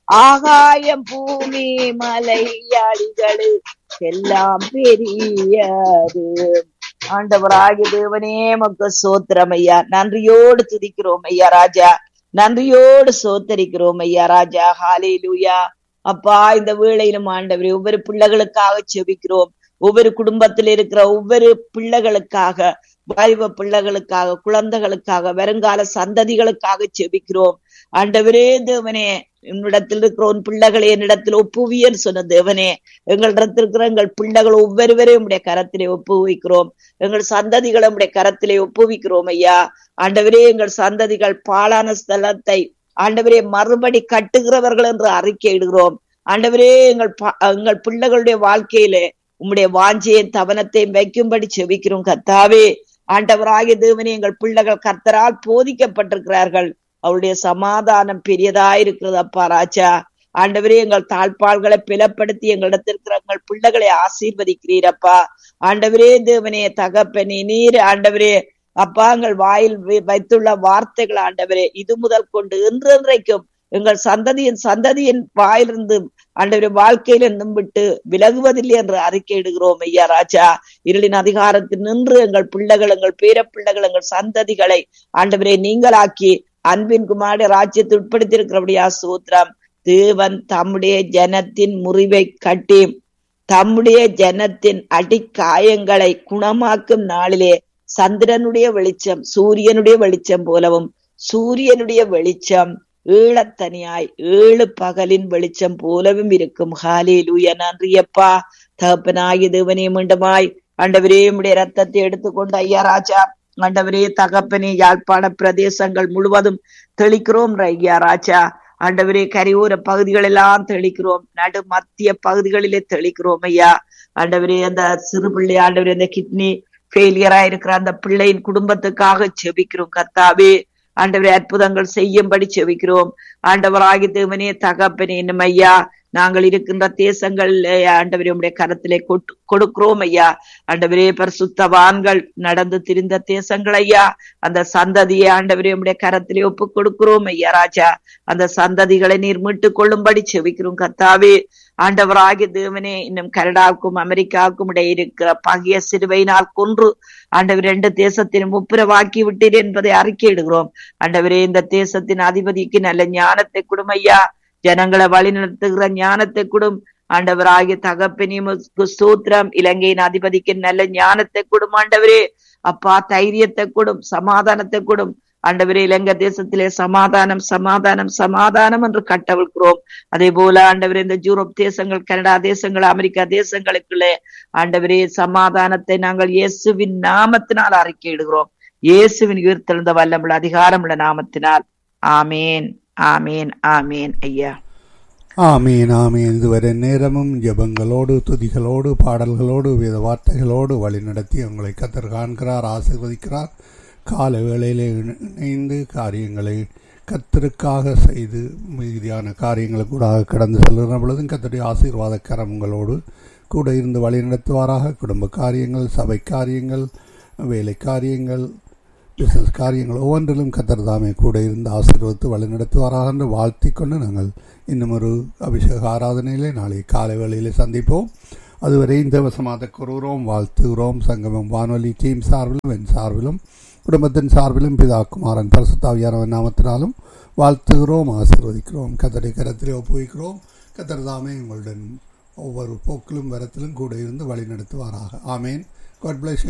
ஆகாயம் பூமி மலையாளிகளு எல்லாம் பெரியது ஆண்டவராகிய தேவனே மக்கு சோத்திரம் ஐயா நன்றியோடு துதிக்கிறோம் ஐயா ராஜா நன்றியோடு சோத்தரிக்கிறோம் ஐயா ராஜா ஹாலே லூயா அப்பா இந்த வேளையிலும் ஆண்டவரே ஒவ்வொரு பிள்ளைகளுக்காக செபிக்கிறோம் ஒவ்வொரு குடும்பத்தில் இருக்கிற ஒவ்வொரு பிள்ளைகளுக்காக வாலிப பிள்ளைகளுக்காக குழந்தைகளுக்காக வருங்கால சந்ததிகளுக்காக செபிக்கிறோம் ஆண்டவரே தேவனே என்னிடத்தில் இருக்கிற உன் பிள்ளைகளை என்னிடத்தில் ஒப்புவியர் சொன்ன தேவனே எங்களிடத்தில் இருக்கிற எங்கள் பிள்ளைகள் ஒவ்வொருவரையும் உடைய கரத்திலே ஒப்புவிக்கிறோம் எங்கள் சந்ததிகளை உடைய கரத்திலே ஒப்புவிக்கிறோம் ஐயா ஆண்டவரே எங்கள் சந்ததிகள் பாலான ஸ்தலத்தை ஆண்டவரே மறுபடி கட்டுகிறவர்கள் என்று அறிக்கையிடுகிறோம் ஆண்டவரே எங்கள் எங்கள் பிள்ளைகளுடைய வாழ்க்கையிலே உம்முடைய வாஞ்சையும் தவனத்தையும் வைக்கும்படி செவிக்கிறோம் கத்தாவே ஆண்டவராகிய தேவனே எங்கள் பிள்ளைகள் கர்த்தரால் போதிக்கப்பட்டிருக்கிறார்கள் அவருடைய சமாதானம் பெரியதாயிருக்கிறது அப்பா ராஜா ஆண்டவரே எங்கள் தாழ்பாள்களை பிளப்படுத்தி எங்களிடத்தில் இருக்கிற எங்கள் பிள்ளைகளை ஆசீர்வதிக்கிறீரப்பா ஆண்டவரே தேவனே தகப்பனே நீர் ஆண்டவரே அப்பா எங்கள் வாயில் வைத்துள்ள வார்த்தைகள் ஆண்டவரே இது முதல் கொண்டு என்றென்றைக்கும் எங்கள் சந்ததியின் சந்ததியின் வாயிலிருந்து ஆண்டவரே வாழ்க்கையிலிருந்தும் விட்டு விலகுவதில்லை என்று அறிக்கையிடுகிறோம் ஐயா ராஜா இருளின் அதிகாரத்தில் நின்று எங்கள் பிள்ளைகள் எங்கள் பேர பிள்ளைகள் எங்கள் சந்ததிகளை ஆண்டவரே நீங்களாக்கி அன்பின் குமார ராஜ்யத்தை உட்படுத்தியிருக்கிறபடியா சூத்திரம் தேவன் தம்முடைய ஜனத்தின் முறிவை கட்டி தம்முடைய ஜனத்தின் அடிக்காயங்களை குணமாக்கும் நாளிலே சந்திரனுடைய வெளிச்சம் சூரியனுடைய வெளிச்சம் போலவும் சூரியனுடைய வெளிச்சம் ஈழத்தனியாய் ஏழு பகலின் வெளிச்சம் போலவும் இருக்கும் ஹாலே லூய நன்றியப்பா தகப்பனாகி தேவனே மீண்டுமாய் ஆண்டவரே உடைய ரத்தத்தை எடுத்துக்கொண்டு ஐயா ராஜா ஆண்டவரே தகப்பனே யாழ்ப்பாண பிரதேசங்கள் முழுவதும் தெளிக்கிறோம் ஐயா ராஜா ஆண்டவரே கரையோர பகுதிகள் எல்லாம் தெளிக்கிறோம் நடு மத்திய பகுதிகளிலே தெளிக்கிறோம் ஐயா ஆண்டவரே அந்த சிறு பிள்ளை ஆண்டவரே அந்த கிட்னி ஃபெயிலியரா இருக்கிற அந்த பிள்ளையின் குடும்பத்துக்காக செபிக்கிறோம் கத்தாவே ஆண்டவரே அற்புதங்கள் செய்யும்படி செவிக்கிறோம் ஆண்டவராகி தேவனே தகப்பனே என்னும் ஐயா நாங்கள் இருக்கின்ற தேசங்கள் ஆண்டவரே உடைய கரத்திலே கொடுக்கிறோம் ஐயா ஆண்டவரே பரிசுத்தவான்கள் நடந்து திரிந்த தேசங்கள் ஐயா அந்த சந்ததியை ஆண்டவரே உடைய கரத்திலே ஒப்பு கொடுக்கிறோம் ஐயா ராஜா அந்த சந்ததிகளை நீர் மீட்டுக் கொள்ளும்படி செவிக்கிறோம் கத்தாவே ஆண்டவராகிய தேவனே இன்னும் கனடாவுக்கும் அமெரிக்காவுக்கும் இடையே இருக்கிற பகிய சிறுவையினால் கொன்று ஆண்டவர் ரெண்டு தேசத்திനും ஒப்புரவாக்கி விட்டீர் என்பதை அறிக்கையிடுகிறோம் ஆண்டவரே இந்த தேசத்தின் அதிபதிக்கு நல்ல ஞானத்தை கொடுமையா ஜனங்களை வழி நடத்துகிற ஞானத்தை கொடும் ஆண்டவராகிய தகப்பனியும் சூத்திரம் இலங்கையின் அதிபதிக்கு நல்ல ஞானத்தை கொடும் ஆண்டவரே அப்பா தைரியத்தை கொடும் சமாதானத்தை கொடும் ஆண்டவரே இலங்கை தேசத்திலே சமாதானம் சமாதானம் சமாதானம் என்று கட்டவிழ்கிறோம் அதே போல ஆண்டவரே இந்த யூரோப் தேசங்கள் கனடா தேசங்கள் அமெரிக்கா தேசங்களுக்குள்ளே ஆண்டவரே சமாதானத்தை நாங்கள் இயேசுவின் நாமத்தினால் அறிக்கையிடுகிறோம் இயேசுவின் உயிர்த்தெழுந்த வல்லமுள்ள அதிகாரமுள்ள நாமத்தினால் ஆமேன் ஆமேன் ஆமேன் ஐயா ஆமீன் ஆமீன் இதுவரை நேரமும் ஜபங்களோடு துதிகளோடு பாடல்களோடு வேத வார்த்தைகளோடு வழிநடத்தி உங்களை கத்தர் காண்கிறார் ஆசிர்வதிக்கிறார் கால வேளையிலே இணைந்து காரியங்களை கத்தருக்காக செய்து மீதியான காரியங்களை கூட கடந்து செல்கிற பொழுதும் கத்தருடைய ஆசீர்வாத கரம் உங்களோடு கூட இருந்து வழி நடத்துவாராக குடும்ப காரியங்கள் சபை காரியங்கள் வேலை காரியங்கள் பிசினஸ் காரியங்கள் ஒவ்வொன்றிலும் கத்தர் தாமே கூட இருந்து ஆசீர்வதித்து வழி நடத்துவாராக என்று வாழ்த்தி கொண்டு நாங்கள் இன்னும் ஒரு அபிஷேக ஆராதனையிலே நாளை காலை வேளையிலே சந்திப்போம் அதுவரை இந்த வசமாக கூறுகிறோம் வாழ்த்துகிறோம் சங்கமம் வானொலி டீம் சார்பிலும் என் சார்பிலும் குடும்பத்தின் சார்பிலும் பிதா குமாரன் பரசுத்தாவியானவன் நாமத்தினாலும் வாழ்த்துகிறோம் ஆசீர்வதிக்கிறோம் கத்தரை கரத்திலே ஒப்புவிக்கிறோம் கத்தர் தாமே உங்களுடன் ஒவ்வொரு போக்கிலும் வரத்திலும் கூட இருந்து வழி நடத்துவாராக ஆமேன் காட் பிளஸ்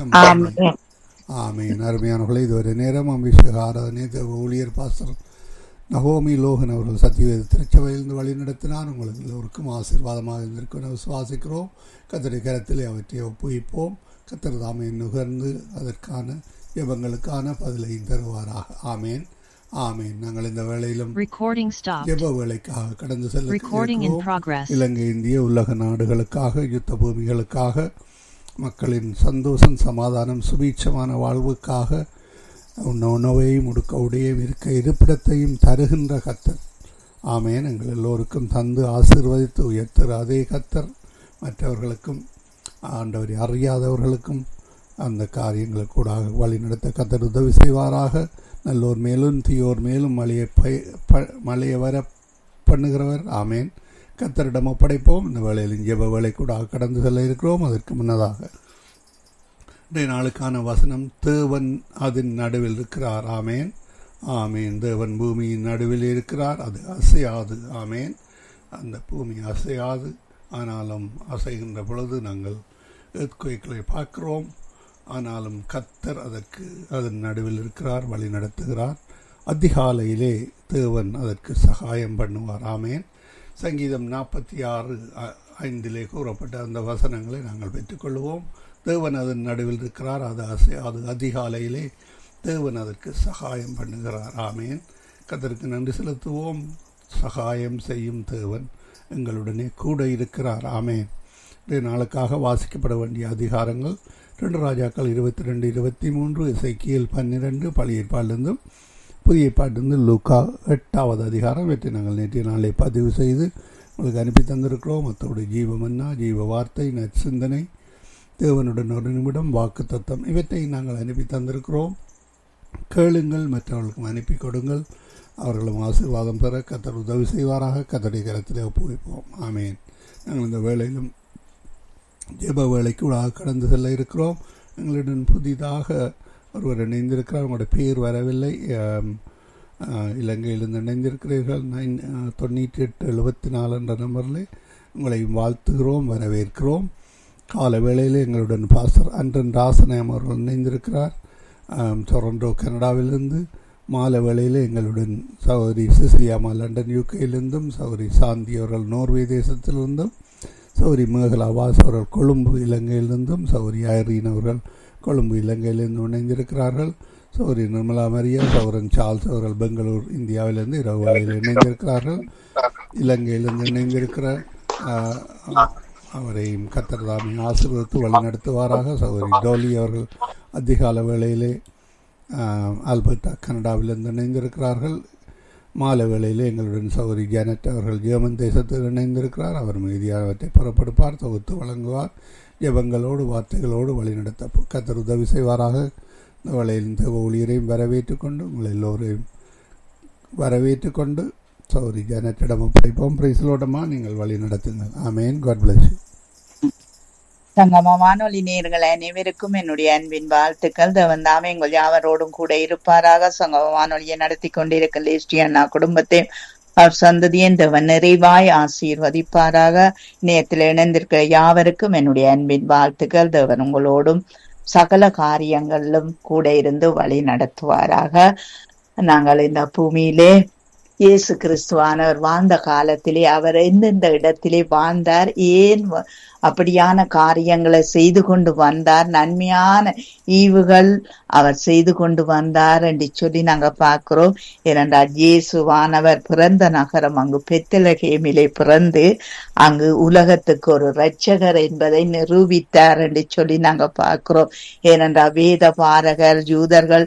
ஆமேன் அருமையானவர்களை இதுவரை நேரம் அபிஷேக ஆராதனை தேவ ஊழியர் பாஸ்டர் நகோமி லோகன் அவர்கள் சத்தியவேத திருச்சபையிலிருந்து வழி நடத்தினார் உங்களுக்கு எல்லோருக்கும் ஆசீர்வாதமாக இருந்திருக்கும் விசுவாசிக்கிறோம் கத்தரை கரத்திலே அவற்றை ஒப்புவிப்போம் கத்தர் தாமே நுகர்ந்து அதற்கான ஜெபங்களுக்கான பதிலை தருவாராக ஆமேன் ஆமேன் நாங்கள் இந்த வேளையிலும் ஜெப வேலைக்காக கடந்து செல்ல இலங்கை இந்திய உலக நாடுகளுக்காக யுத்த பூமிகளுக்காக மக்களின் சந்தோஷம் சமாதானம் சுபீட்சமான வாழ்வுக்காக உண்ண உணவையும் உடுக்க உடையும் இருக்க இருப்பிடத்தையும் தருகின்ற கத்தர் ஆமேன் எங்கள் எல்லோருக்கும் தந்து ஆசிர்வதித்து உயர்த்துகிற அதே கத்தர் மற்றவர்களுக்கும் ஆண்டவரை அறியாதவர்களுக்கும் அந்த காரியங்களை கூட வழி நடத்த கத்தர் உதவி செய்வாராக நல்லோர் மேலும் தீயோர் மேலும் மழையை பய மழையை வர பண்ணுகிறவர் ஆமேன் கத்தரிடம் ஒப்படைப்போம் இந்த வேளையில் ஜெப வேலை கூட கடந்து செல்ல இருக்கிறோம் அதற்கு முன்னதாக இன்றைய நாளுக்கான வசனம் தேவன் அதன் நடுவில் இருக்கிறார் ஆமேன் ஆமேன் தேவன் பூமியின் நடுவில் இருக்கிறார் அது அசையாது ஆமேன் அந்த பூமி அசையாது ஆனாலும் அசைகின்ற பொழுது நாங்கள் எர்த்குவைக்களை பார்க்கிறோம் ஆனாலும் கத்தர் அதற்கு அதன் நடுவில் இருக்கிறார் வழி நடத்துகிறார் அதிகாலையிலே தேவன் அதற்கு சகாயம் பண்ணுவார் ஆமேன் சங்கீதம் நாற்பத்தி ஆறு ஐந்திலே கூறப்பட்ட அந்த வசனங்களை நாங்கள் பெற்றுக்கொள்வோம் தேவன் அதன் நடுவில் இருக்கிறார் அது அசை அது அதிகாலையிலே தேவன் அதற்கு சகாயம் பண்ணுகிறார் ஆமேன் கதற்கு நன்றி செலுத்துவோம் சகாயம் செய்யும் தேவன் எங்களுடனே கூட இருக்கிறார் ஆமேன் இன்றைய நாளுக்காக வாசிக்கப்பட வேண்டிய அதிகாரங்கள் ரெண்டு ராஜாக்கள் இருபத்தி ரெண்டு இருபத்தி மூன்று இசைக்கியல் பன்னிரெண்டு பழைய ஏற்பாட்டிலிருந்தும் புதிய ஏற்பாட்டிலிருந்து லூக்கா எட்டாவது அதிகாரம் வெற்றி நாங்கள் நேற்றைய நாளை பதிவு செய்து உங்களுக்கு அனுப்பி தந்திருக்கிறோம் அத்தோடு ஜீவமன்னா ஜீவ வார்த்தை நற்சிந்தனை தேவனுடன் ஒரு நிமிடம் வாக்கு தத்தம் இவற்றை நாங்கள் அனுப்பி தந்திருக்கிறோம் கேளுங்கள் மற்றவர்களுக்கும் அனுப்பி கொடுங்கள் அவர்களும் ஆசீர்வாதம் பெற கத்தர் உதவி செய்வாராக கத்தடைய கரத்தில் ஒப்புவிப்போம் ஆமேன் நாங்கள் இந்த வேளையிலும் ஜெப வேலைக்கு உலக கடந்து செல்ல இருக்கிறோம் எங்களுடன் புதிதாக ஒருவர் இணைந்திருக்கிறார் உங்களோட பேர் வரவில்லை இலங்கையிலிருந்து இணைந்திருக்கிறீர்கள் நைன் தொண்ணூற்றி எட்டு எழுபத்தி நாலு என்ற நம்பரில் உங்களை வாழ்த்துகிறோம் வரவேற்கிறோம் கால வேளையில் எங்களுடன் பாஸ்டர் அன்றன் ராசனயம் அவர்கள் இணைந்திருக்கிறார் டொரண்டோ கனடாவிலிருந்து மாலை வேளையில் எங்களுடன் சகோதரி சிசிலியாமா லண்டன் யூகேயிலிருந்தும் சகோதரி சாந்தி அவர்கள் நோர்வே தேசத்திலிருந்தும் சௌரி மேகலா வாஸ் அவர்கள் கொழும்பு இலங்கையிலிருந்தும் சௌரி ஐரீன் அவர்கள் கொழும்பு இலங்கையிலிருந்து இணைந்திருக்கிறார்கள் சௌரி நிர்மலா மரியா சௌரன் சார்ல்ஸ் அவர்கள் பெங்களூர் இந்தியாவிலிருந்து இரவு வேளையில் இணைந்திருக்கிறார்கள் இலங்கையிலிருந்து இணைந்திருக்கிற அவரையும் கத்தர்தாமி ஆசீர்வதித்து வழிநடத்துவாராக சௌரி டோலி அவர்கள் அதிகால வேளையிலே ஆல்பர்டா கனடாவிலிருந்து இணைந்திருக்கிறார்கள் மாலை வேளையில் எங்களுடன் சௌரி ஜானட் அவர்கள் ஜெர்மன் தேசத்தில் இணைந்திருக்கிறார் அவர் மீதியானவற்றை புறப்படுப்பார் தொகுத்து வழங்குவார் ஜபங்களோடு வார்த்தைகளோடு வழிநடத்த கத்தர் உதவி செய்வாராக இந்த வேளையில் இந்த ஊழியரையும் வரவேற்று கொண்டு உங்கள் எல்லோரையும் வரவேற்று கொண்டு சௌரி ஜானட்டிடம் ஒப்படைப்போம் பிரைஸ்லோடமா நீங்கள் வழி நடத்துங்கள் ஆமேன் காட் பிளஸ் யூ சங்கம வானொலி நேர்கள் அனைவருக்கும் என்னுடைய அன்பின் வாழ்த்துக்கள் தேவன் தாமே எங்கள் யாவரோடும் கூட இருப்பாராக சங்கம வானொலியை நடத்தி கொண்டிருக்க லேஸ்டி அண்ணா குடும்பத்தை அவர் சந்ததியின் தேவன் நிறைவாய் ஆசீர்வதிப்பாராக நேயத்தில் இணைந்திருக்கிற யாவருக்கும் என்னுடைய அன்பின் வாழ்த்துக்கள் தேவன் உங்களோடும் சகல காரியங்களிலும் கூட இருந்து வழி நடத்துவாராக நாங்கள் இந்த பூமியிலே இயேசு கிறிஸ்துவானவர் வாழ்ந்த காலத்திலே அவர் எந்தெந்த இடத்திலே வாழ்ந்தார் ஏன் அப்படியான காரியங்களை செய்து கொண்டு வந்தார் நன்மையான ஈவுகள் அவர் செய்து கொண்டு வந்தார் என்று சொல்லி நாங்க பார்க்கிறோம் ஏனென்றால் இயேசுவானவர் பிறந்த நகரம் அங்கு பெத்தலகேமிலே பிறந்து அங்கு உலகத்துக்கு ஒரு இரட்சகர் என்பதை நிரூபித்தார் என்று சொல்லி நாங்க பார்க்கிறோம் ஏனென்றால் வேத பாரகர் யூதர்கள்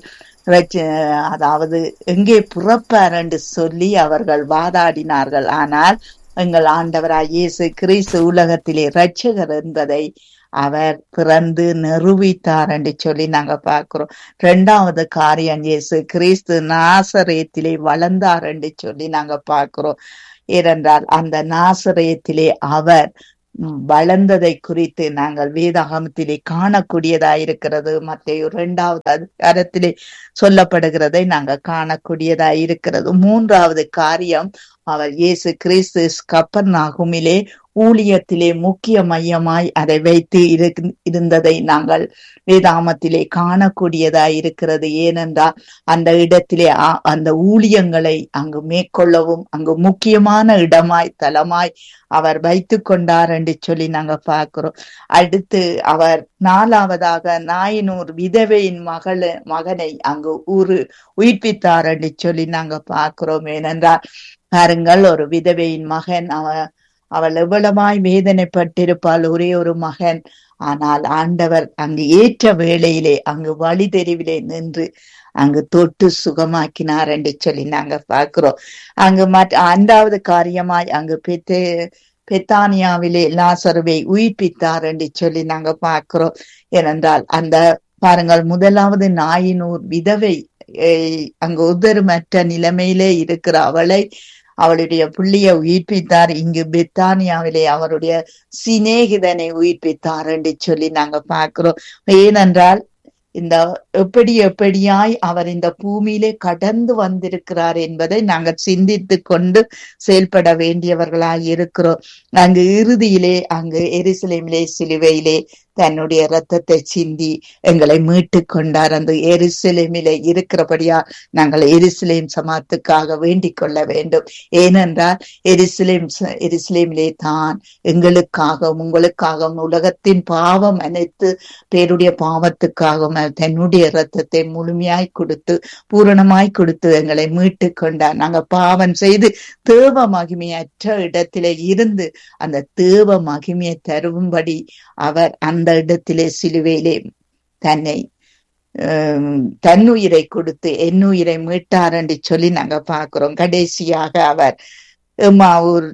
அதாவது எங்கே பிறப்பார் என்று சொல்லி அவர்கள் வாதாடினார்கள் ஆனால் எங்கள் ஆண்டவராய் இயேசு கிறிஸ்து உலகத்திலே இரட்சகர் என்பதை அவர் பிறந்து நிரூபித்தார் என்று சொல்லி நாங்க பார்க்கிறோம் இரண்டாவது காரியம் இயேசு கிறிஸ்து நாசரேத்திலே வளர்ந்தார் என்று சொல்லி நாங்க பார்க்கிறோம் ஏனென்றால் அந்த நாசரேத்திலே அவர் வளர்ந்ததை குறித்து நாங்கள் வேதாகமத்திலே காணக்கூடியதா இருக்கிறது மத்திய இரண்டாவது அதிகாரத்திலே சொல்லப்படுகிறதை நாங்கள் காணக்கூடியதா இருக்கிறது மூன்றாவது காரியம் அவர் இயேசு கிறிஸ்து கப்பர் நாகுமிலே ஊழியத்திலே முக்கிய மையமாய் அதை வைத்து இருந்ததை நாங்கள் வேதாமத்திலே காணக்கூடியதா இருக்கிறது ஏனென்றால் அந்த இடத்திலே அந்த ஊழியங்களை அங்கு மேற்கொள்ளவும் அங்கு முக்கியமான இடமாய் தலமாய் அவர் வைத்து கொண்டார் என்று சொல்லி நாங்க பார்க்கிறோம் அடுத்து அவர் நாலாவதாக நாயினூர் விதவையின் மகள மகனை அங்கு ஊரு உயிர்ப்பித்தார் என்று சொல்லி நாங்க பார்க்கிறோம் ஏனென்றால் பாருங்கள் ஒரு விதவையின் மகன் அவ அவள் எவ்வளவாய் வேதனைப்பட்டிருப்பாள் ஒரே ஒரு மகன் ஆனால் ஆண்டவர் அங்கு ஏற்ற வேளையிலே அங்கு வழி தெருவிலே நின்று அங்கு தொட்டு சுகமாக்கினார் என்று சொல்லி நாங்க பார்க்கிறோம் அங்கு மற்ற ஐந்தாவது காரியமாய் அங்கு பெத்து பெத்தானியாவிலே லாசருவை உயிர்ப்பித்தார் என்று சொல்லி நாங்க பார்க்கிறோம் ஏனென்றால் அந்த பாருங்கள் முதலாவது நாயினூர் விதவை அங்கு உதருமற்ற நிலைமையிலே இருக்கிற அவளை அவளுடைய புள்ளிய உயிர்ப்பித்தார் இங்கு பிரித்தானியாவிலே அவருடைய சிநேகிதனை உயிர்ப்பித்தார் என்று சொல்லி நாங்க பார்க்கிறோம் ஏனென்றால் இந்த எப்படி எப்படியாய் அவர் இந்த பூமியிலே கடந்து வந்திருக்கிறார் என்பதை நாங்கள் சிந்தித்து கொண்டு செயல்பட வேண்டியவர்களாய் இருக்கிறோம் அங்கு இறுதியிலே அங்கு எருசலேமிலே சிலுவையிலே தன்னுடைய ரத்தத்தை சிந்தி எங்களை மீட்டு கொண்டார் அந்த எருசலேமிலே இருக்கிறபடியா நாங்கள் எருசலேம் சமாத்துக்காக வேண்டிக் கொள்ள வேண்டும் ஏனென்றால் எருசலேம் எருசலேமிலே தான் எங்களுக்காகவும் உங்களுக்காகவும் உலகத்தின் பாவம் அனைத்து பேருடைய பாவத்துக்காகவும் தன்னுடைய ரத்தத்தை முழுமையாய் கொடுத்து பூரணமாய் கொடுத்து எங்களை மீட்டு கொண்டார் நாங்க பாவம் செய்து தேவ மகிமையற்ற இடத்திலே இருந்து அந்த தேவ மகிமையை தரும்படி அவர் அந்த இடத்திலே சிலுவையிலே தன்னை தன்னுயிரை கொடுத்து என்னுயிரை மீட்டார் என்று சொல்லி நாங்க பாக்குறோம் கடைசியாக அவர் ஊர்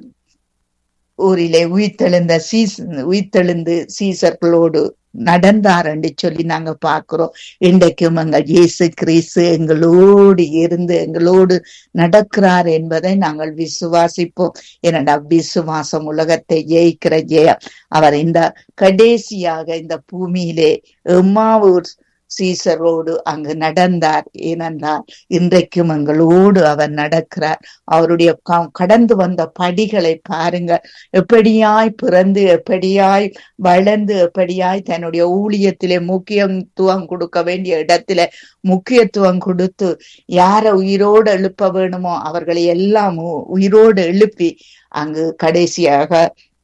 ஊரிலே உயிர்த்தெழுந்த சீஸ் உயிர்த்தெழுந்து சீசர்களோடு நடந்தார் என்று சொல்லி நாங்க பாக்குறோம் இன்றைக்கும் எங்கள் இயேசு கிறிஸ்து எங்களோடு இருந்து எங்களோடு நடக்கிறார் என்பதை நாங்கள் விசுவாசிப்போம் ஏனடா விசுவாசம் உலகத்தை ஜெயிக்கிற ஜெயம் அவர் இந்த கடைசியாக இந்த பூமியிலே எம்மாவூர் சீசரோடு அங்கு நடந்தார் ஏனென்றால் இன்றைக்கும் எங்களோடு அவர் நடக்கிறார் அவருடைய கடந்து வந்த படிகளை பாருங்கள் எப்படியாய் பிறந்து எப்படியாய் வளர்ந்து எப்படியாய் தன்னுடைய ஊழியத்திலே முக்கியத்துவம் கொடுக்க வேண்டிய இடத்தில முக்கியத்துவம் கொடுத்து யார உயிரோடு எழுப்ப வேணுமோ அவர்களை எல்லாம் உயிரோடு எழுப்பி அங்கு கடைசியாக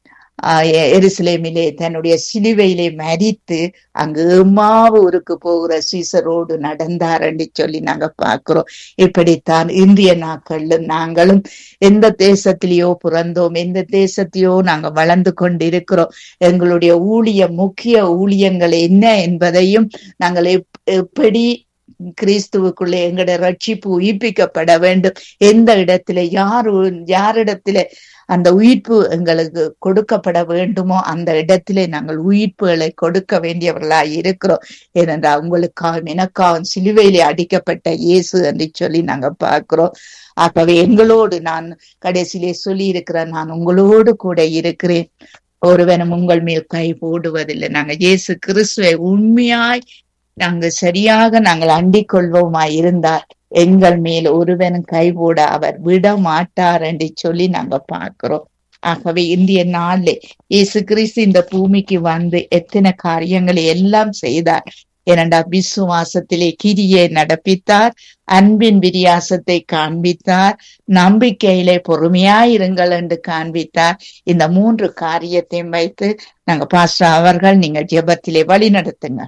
எருசலேமிலே தன்னுடைய சிலுவையிலே மறித்து அங்கு எம்மாவூருக்கு போகிற சீசரோடு நடந்தார் என்று சொல்லி நாங்க பாக்குறோம் இப்படித்தான் இந்திய நாட்கள்ல நாங்களும் எந்த தேசத்திலேயோ பிறந்தோம் எந்த தேசத்தையோ நாங்க வளர்ந்து கொண்டிருக்கிறோம் எங்களுடைய ஊழிய முக்கிய ஊழியங்கள் என்ன என்பதையும் நாங்கள் எப்படி கிறிஸ்துவுக்குள்ளே எங்களுடைய ரட்சிப்பு உயிர்ப்பிக்கப்பட வேண்டும் எந்த இடத்துல யாரு யாரிடத்துல அந்த உயிர்ப்பு எங்களுக்கு கொடுக்கப்பட வேண்டுமோ அந்த இடத்திலே நாங்கள் உயிர்ப்புகளை கொடுக்க வேண்டியவர்களாய் இருக்கிறோம் ஏனென்றால் உங்களுக்காகவும் எனக்காகவும் சிலுவையிலே அடிக்கப்பட்ட இயேசு என்று சொல்லி நாங்க பார்க்கிறோம் ஆகவே எங்களோடு நான் கடைசியிலே சொல்லி இருக்கிறேன் நான் உங்களோடு கூட இருக்கிறேன் ஒருவனும் உங்கள் மேல் கை போடுவதில்லை நாங்க இயேசு கிறிஸ்துவை உண்மையாய் நாங்க சரியாக நாங்கள் அண்டிக் கொள்வோமாய் இருந்தார் எங்கள் மேல் ஒருவனும் கைபோட அவர் விட மாட்டார் என்று சொல்லி நாங்க பார்க்கிறோம் ஆகவே இந்திய நாள்ல இயேசு கிறிஸ்து இந்த பூமிக்கு வந்து எத்தனை காரியங்களை எல்லாம் செய்தார் ஏனண்டா விசுவாசத்திலே கிரியை நடப்பித்தார் அன்பின் விரியாசத்தை காண்பித்தார் நம்பிக்கையிலே பொறுமையாயிருங்கள் என்று காண்பித்தார் இந்த மூன்று காரியத்தையும் வைத்து நாங்க பாஸ்டர் அவர்கள் நீங்க ஜெபத்திலே வழி நடத்துங்க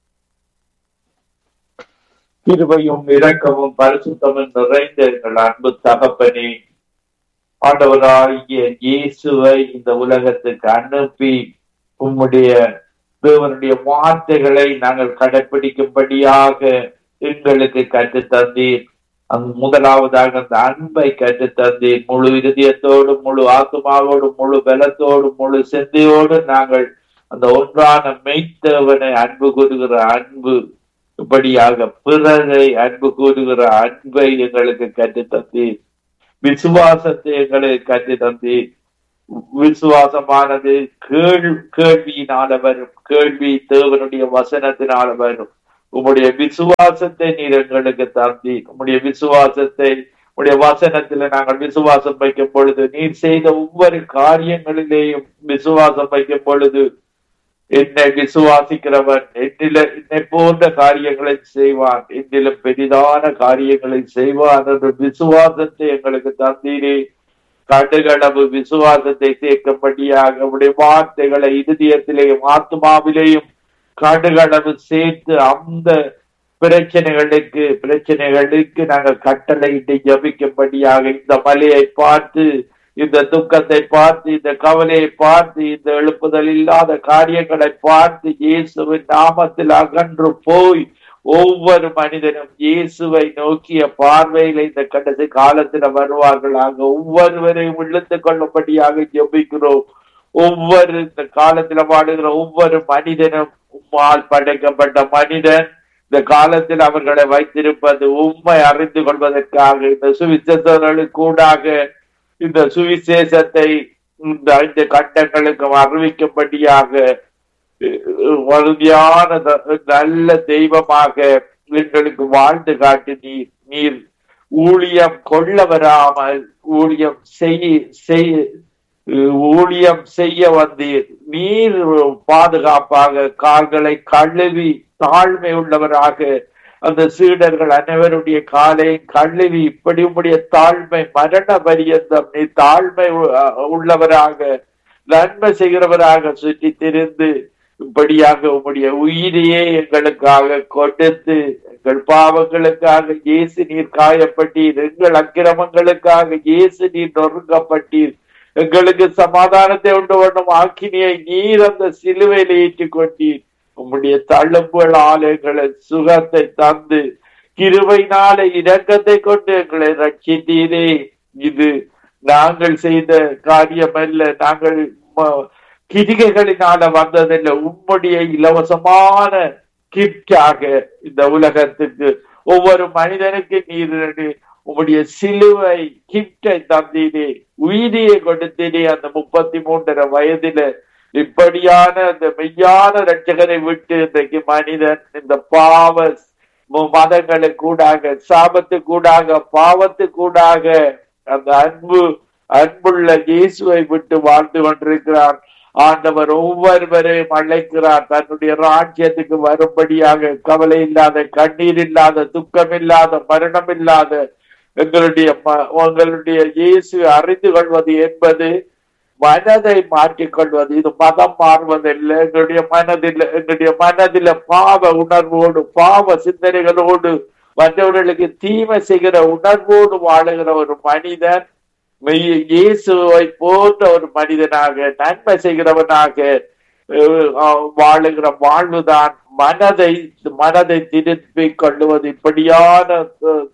கிருபையும் இரக்கமும் பரிசுத்தமும் நிறைந்த எங்கள் அன்பு தகப்பனே ஆண்டவராகிய இயேசுவை இந்த உலகத்துக்கு அனுப்பி உம்முடைய தேவனுடைய வார்த்தைகளை நாங்கள் கடைபிடிக்கும்படியாக எங்களுக்கு கற்று தந்தீர் அந் முதலாவதாக அந்த அன்பை கற்று தந்தீர் முழு இருதயத்தோடு முழு ஆத்மாவோடு முழு பலத்தோடு முழு சிந்தையோடு நாங்கள் அந்த ஒன்றான மெய்த்தவனை அன்பு கூறுகிற அன்பு இப்படியாக பிறரை அன்பு கூறுகிற அன்பை எங்களுக்கு கற்று தந்தீர் விசுவாசத்தை எங்களுக்கு கற்று தந்தீர் விசுவாசமானது கேள் கேள்வியினால வரும் கேள்வி தேவனுடைய வசனத்தினால வரும் உம்முடைய விசுவாசத்தை நீர் எங்களுக்கு தந்தீர் உம்முடைய விசுவாசத்தை உடைய வசனத்துல நாங்கள் விசுவாசம் வைக்கும் பொழுது நீர் செய்த ஒவ்வொரு காரியங்களிலேயும் விசுவாசம் வைக்கும் பொழுது என்னை விசுவாசிக்கிறவன் என்னில என்னை போன்ற காரியங்களை செய்வான் என்னிலும் பெரிதான காரியங்களை செய்வான் என்ற விசுவாசத்தை எங்களுக்கு தந்தீரே கடுகளவு விசுவாசத்தை சேர்க்கும்படியாக உடைய வார்த்தைகளை இருதயத்திலேயும் ஆத்மாவிலேயும் கடுகளவு சேர்த்து அந்த பிரச்சனைகளுக்கு பிரச்சனைகளுக்கு நாங்கள் கட்டளையிட்டு ஜபிக்கும்படியாக இந்த மலையை பார்த்து இந்த துக்கத்தை பார்த்து இந்த கவலையை பார்த்து இந்த எழுப்புதல் இல்லாத காரியங்களை பார்த்து இயேசுவின் நாமத்தில் அகன்று போய் ஒவ்வொரு மனிதனும் இயேசுவை நோக்கிய பார்வையில இந்த கடைசி காலத்துல வருவார்களாக ஒவ்வொருவரையும் இழுத்துக் கொள்ளும்படியாக ஜெபிக்கிறோம் ஒவ்வொரு இந்த காலத்துல வாடுகிற ஒவ்வொரு மனிதனும் உம்மால் படைக்கப்பட்ட மனிதன் இந்த காலத்தில் அவர்களை வைத்திருப்பது உண்மை அறிந்து கொள்வதற்காக இந்த சுவிசேஷர்களுக்கு கூடாக இந்த சுவிசேஷத்தை இந்த ஐந்து கண்டங்களுக்கும் அறிவிக்கும்படியாக உறுதியான த- நல்ல தெய்வமாக எங்களுக்கு வாழ்ந்து காட்டு நீர் நீர் ஊழியம் கொள்ள வராமல் ஊழியம் செய் செய் ஊழியம் செய்ய வந்தீர் நீர் பாதுகாப்பாக கால்களை கழுவி தாழ்மை உள்ளவராக அந்த சீடர்கள் அனைவருடைய காலை கழுவி இப்படி உம்முடைய தாழ்மை மரண பரியந்தம் நீ தாழ்மை உ- உள்ளவராக நன்மை செய்கிறவராக சுற்றி திரிந்து இப்படியாக உம்முடைய உயிரையே எங்களுக்காக கொடுத்து எங்கள் பாவங்களுக்காக இயேசு நீர் காயப்பட்டீர் எங்கள் அக்கிரமங்களுக்காக இயேசு நீர் நொறுக்கப்பட்டீர் எங்களுக்கு சமாதானத்தை உண்டு பண்ணும் ஆக்கினியை நீர் அந்த சிலுவையில் ஏற்றிக் கொண்டீர் உம்முடைய தழும்புகளால் எங்களை சுகத்தை தந்து கிருபையினால இரக்கத்தை கொண்டு எங்களை ரட்சித்தீரே இது நாங்கள் செய்த காரியம் அல்ல நாங்கள் ம- கிரிகைகளினால வந்ததில்லை உம்முடைய இலவசமான கிப்டாக இந்த உலகத்துக்கு ஒவ்வொரு மனிதனுக்கு நீர் உம்முடைய சிலுவை கிப்டை தந்தீரே உயிரியை கொடுத்தீரே அந்த முப்பத்தி மூன்றரை வயதில இப்படியான அந்த மெய்யான ரட்சகரை விட்டு இன்றைக்கு மனிதன் இந்த பாவ ம- மதங்களுக்கு கூடாக சாபத்து கூடாக பாவத்து கூடாக அந்த அன்பு அன்புள்ள இயேசுவை விட்டு வாழ்ந்து கொண்டிருக்கிறார் ஆண்டவர் ஒவ்வொருவரையும் அழைக்கிறார் தன்னுடைய ராஜ்யத்துக்கு வரும்படியாக கவலை இல்லாத கண்ணீர் இல்லாத துக்கம் இல்லாத மரணம் இல்லாத எங்களுடைய ம- உங்களுடைய இயேசு அறிந்து கொள்வது என்பது மனதை மாற்றிக் கொள்வது இது மதம் மாறுவதில்லை எங்களுடைய மனதில் எங்களுடைய மனதில பாவ உணர்வோடு பாவ சிந்தனைகளோடு மற்றவர்களுக்கு தீமை செய்கிற உணர்வோடு வாழுகிற ஒரு மனிதன் மெய்- இயேசுவை போன்ற ஒரு மனிதனாக நன்மை செய்கிறவனாக அஹ், அஹ், வாழுகிற வாழ்வுதான் மனதை மனதை திருப்பிக் கொள்ளுவது இப்படியான அஹ்,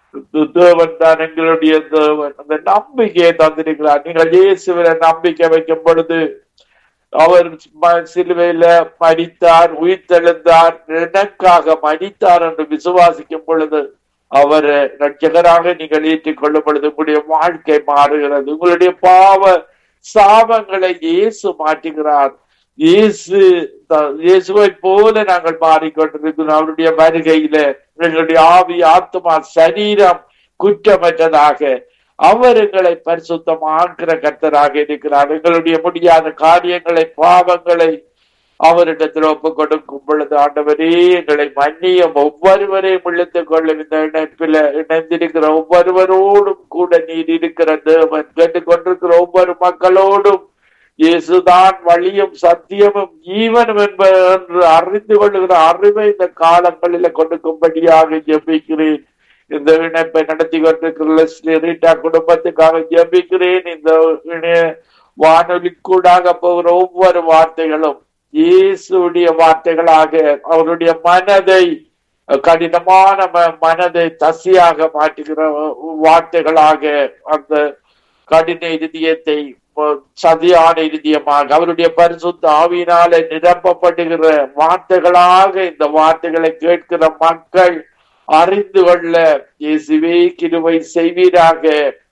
தேவன் தான் எங்களுடைய தேவன் அந்த நம்பிக்கையை தந்திருக்கிறார் நீங்கள் இயேசுவில நம்பிக்கை வைக்கும் பொழுது அவர் ம- சிலுவையில மடித்தார் உயிர்த்தெழுந்தார் எனக்காக மடித்தார் என்று விசுவாசிக்கும் பொழுது அவர் ரட்சகராக நீங்கள் ஏற்றுக் கொள்ளும் பொழுது உங்களுடைய வாழ்க்கை மாறுகிறது உங்களுடைய பாவ சாபங்களை இயேசு மாற்றுகிறார் இயேசு த- இயேசுவை போல நாங்கள் மாறிக்கொண்டிருக்கிறோம் அவருடைய வருகையில எங்களுடைய ஆவி ஆத்மா சரீரம் குற்றமற்றதாக அவர் எங்களை பரிசுத்தமாக்குற கர்த்தராக இருக்கிறார் எங்களுடைய முடியாத காரியங்களை பாவங்களை அவரிடத்தில் ஒப்பு கொடுக்கும் பொழுது ஆண்டவரே எங்களை மன்னியும் ஒவ்வொருவரையும் இழுத்துக் கொள்ளும் இந்த இணைப்பில இணைந்திருக்கிற ஒவ்வொருவரோடும் கூட நீர் இருக்கிற தேவன் கேட்டுக்கொண்டிருக்கிற ஒவ்வொரு மக்களோடும் இயேசுதான் வழியும் சத்தியமும் ஜீவனும் என்ப என்று அறிந்து கொள்ளுகிற அறிவை இந்த காலங்களில கொடுக்கும்படியாக ஜெபிக்கிறேன் இந்த இணைப்பை நடத்தி கொண்டிருக்கிற லெஸ்லி ரீட்டா குடும்பத்துக்காக ஜெபிக்கிறேன் இந்த இணைய வானொலி கூடாக போகிற ஒவ்வொரு வார்த்தைகளும் இயேசுடைய வார்த்தைகளாக அவருடைய மனதை கடினமான ம- மனதை தசியாக மாற்றுகிற வார்த்தைகளாக அந்த கடின இருதயத்தை அஹ், சதியான இருதயமாக அவருடைய பரிசுத்த ஆவியினாலே நிரப்பப்படுகிற வார்த்தைகளாக இந்த வார்த்தைகளை கேட்கிற மக்கள் அறிந்து கொள்ள இயேசுவே கிருபை செய்வீராக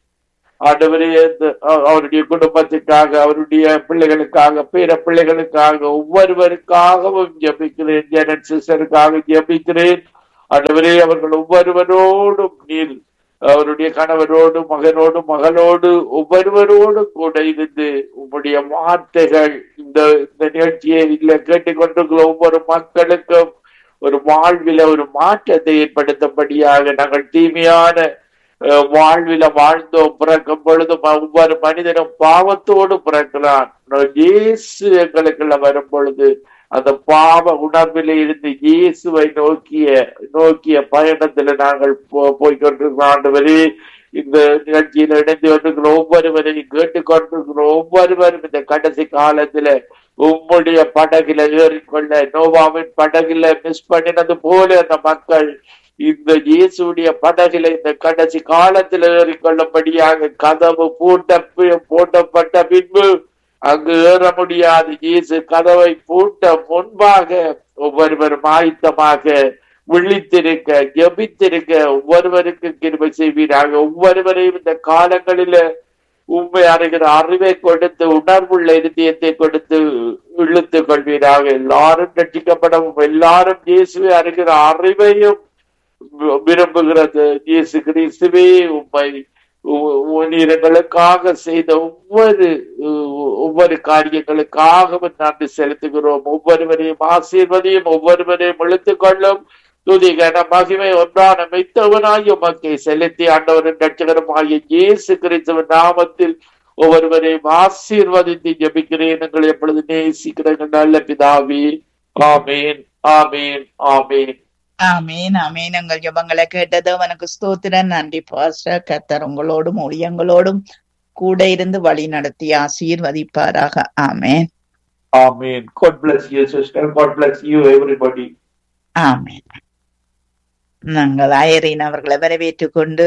ஆண்டவரே இந்த அ- அவருடைய குடும்பத்துக்காக அவருடைய பிள்ளைகளுக்காக பிற பிள்ளைகளுக்காக ஒவ்வொருவருக்காகவும் ஜெபிக்கிறேன் ஜெனன் சிஸ்டருக்காக ஜெபிக்கிறேன் ஆண்டவரே அவர்கள் ஒவ்வொருவரோடும் நீர் அவருடைய கணவரோடு மகனோடு மகளோடு ஒவ்வொருவரோடும் கூட இருந்து உம்முடைய வார்த்தைகள் இந்த இந்த நிகழ்ச்சியை இல்ல கேட்டுக்கொண்டிருக்கிற ஒவ்வொரு மக்களுக்கும் ஒரு வாழ்வில ஒரு மாற்றத்தை ஏற்படுத்தபடியாக நாங்கள் தீமையான அஹ், வாழ்வில வாழ்ந்தோம் பிறக்கும் பொழுது ஒவ்வொரு மனிதனும் பாவத்தோடு பிறக்கிறான் ஆனால் இயேசு எங்களுக்குள்ள வரும் பொழுது அந்த பாவ உணர்வில இருந்து இயேசுவை நோக்கிய நோக்கிய பயணத்துல நாங்கள் போ- போய்க்கொண்டிருக்கிறோம் ஆண்டவரே இந்த நிகழ்ச்சியில இணைந்து கொண்டிருக்கிற ஒவ்வொருவரையும் கேட்டுக்கொண்டிருக்கிற ஒவ்வொருவரும் இந்த கடைசி காலத்துல உம்முடைய படகுல ஏறிக்கொள்ள நோவாவின் படகுல மிஸ் பண்ணினது போல அந்த மக்கள் இந்த இயேசுடைய படகுல இந்த கடைசி காலத்துல ஏறிக்கொள்ளும்படியாக கதவு பூட்ட பூட்டப்பட்ட பின்பு அங்கு ஏற முடியாது இயேசு கதவை பூட்ட முன்பாக ஒவ்வொருவரும் ஆயத்தமாக விழித்திருக்க ஜெபித்திருக்க ஒவ்வொருவருக்கு கிருபை செய்வீராக ஒவ்வொருவரையும் இந்த காலங்களில உண்மை அறிகிற அறிவை கொடுத்து உணர்வுள்ள இருதயத்தை கொடுத்து இழுத்து கொள்வீராக எல்லாரும் ரட்சிக்கப்படவும் எல்லாரும் இயேசுவை அறிகிற அறிவையும் வி- விரும்புகிறது இயேசு கிறிஸ்துவே உண்மை நீரங்களுக்காக செய்த ஒவ்வொரு உ- ஒவ்வொரு காரியங்களுக்காகவும் நன்றி செலுத்துகிறோம் ஒவ்வொருவரையும் ஆசீர்வதியும் ஒவ்வொருவரையும் இழுத்துக் கொள்ளும் துதி கன மகிமை ஒன்றான மெத்தவனாய் உமக்கை செலுத்தி ஆண்டவரின் ரட்சகருமாகிய இயேசு கிறிஸ்துவின் நாமத்தில் ஒவ்வொருவரையும் ஆசீர்வதித்து ஜெபிக்கிறேன் எங்களை எப்பொழுது நேசிக்கிற எங்கள் நல்ல பிதாவே ஆமீன் ஆமீன் ஆமீன் ஆமீன் ஆமீன் எங்கள் ஜெபங்களை கேட்டது அவனுக்கு ஸ்தோத்திரன் நன்றி பாஸ்டர் கர்த்தர் உங்களோடும் ஊழியங்களோடும் கூட இருந்து வழி நடத்தி ஆசீர்வதிப்பாராக ஆமேன் Amen. God bless you, sister. God bless you, everybody. ஆமேன் நாங்கள் ஐரின் அவர்களை வரவேற்றுக் கொண்டு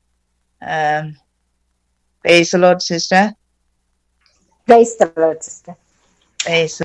praise the lord sister Praise the Lord, sister. பேசு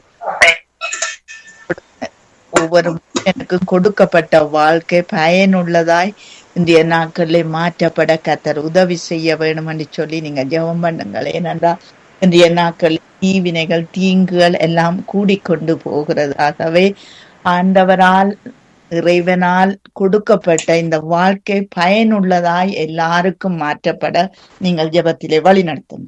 ஒவ்வொரு மனிதனுக்கு கொடுக்கப்பட்ட வாழ்க்கை பயனுள்ளதாய் இந்திய நாட்களில் மாற்றப்பட கத்தர் உதவி செய்ய வேண்டும் என்று சொல்லி நீங்க ஜெபம் பண்ணுங்கள் ஏனென்றால் இன்றைய நாட்களில் தீவினைகள் தீங்குகள் எல்லாம் கூடிக்கொண்டு போகிறது ஆகவே ஆண்டவரால் இறைவனால் கொடுக்கப்பட்ட இந்த வாழ்க்கை பயனுள்ளதாய் எல்லாருக்கும் மாற்றப்பட நீங்கள் ஜெபத்திலே வழி நடத்துங்க